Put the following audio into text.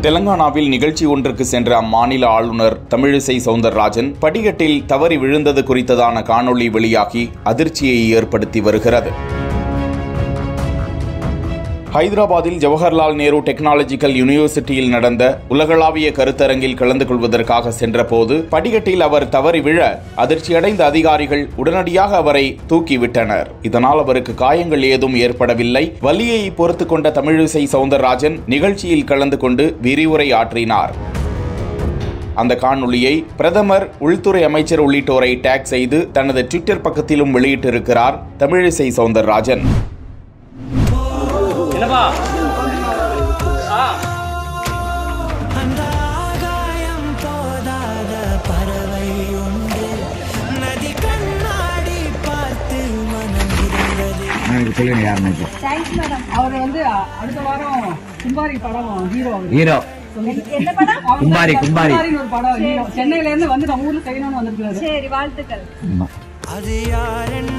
தெலங்கானாவில் நிகழ்ச்சி ஒன்றுக்கு சென்ற அம்மாநில ஆளுநர் தமிழிசை சவுந்தரராஜன் படிக்கட்டில் தவறி விழுந்தது குறித்ததான காணொளி வெளியாகி அதிர்ச்சியை ஏற்படுத்தி வருகிறது ஹைதராபாத்தில் ஜவஹர்லால் நேரு டெக்னாலஜிக்கல் யூனிவர்சிட்டியில் நடந்த உலகளாவிய கருத்தரங்கில் கலந்து கொள்வதற்காக சென்றபோது படிக்கட்டில் அவர் தவறி விழ அதிர்ச்சியடைந்த அதிகாரிகள் உடனடியாக அவரை தூக்கிவிட்டனர் இதனால் அவருக்கு காயங்கள் ஏதும் ஏற்படவில்லை வலியை பொறுத்து கொண்ட தமிழிசை சவுந்தரராஜன் நிகழ்ச்சியில் கலந்து கொண்டு விரிவுரை ஆற்றினார் அந்த காணொளியை பிரதமர் உள்துறை அமைச்சர் உள்ளிட்டோரை டேக் செய்து தனது ட்விட்டர் பக்கத்திலும் வெளியிட்டிருக்கிறார் தமிழிசை சவுந்தரராஜன் என்னப்பா ஆ அந்த ஆகாயம் போதாத பறவை உண்டு நதி கண்ணாடி பார்த்து மனம் இருந்தது எனக்கு சொல்லுங்க யாருன்னு தேங்க்ஸ் மேடம் அவர் வந்து அ- அடுத்த வாரம் கும்பாரி படம் ஹீரோ அவர் ஹீரோ என்ன படம் கும்பாரி, கும்பாரி. ஒரு படம் ஹீரோ சென்னையில இருந்து வந்து நம்ம ஊர்ல செய்யணும்னு வந்திருக்காரு சரி வாழ்த்துக்கள் ஆமா அது யாரென்று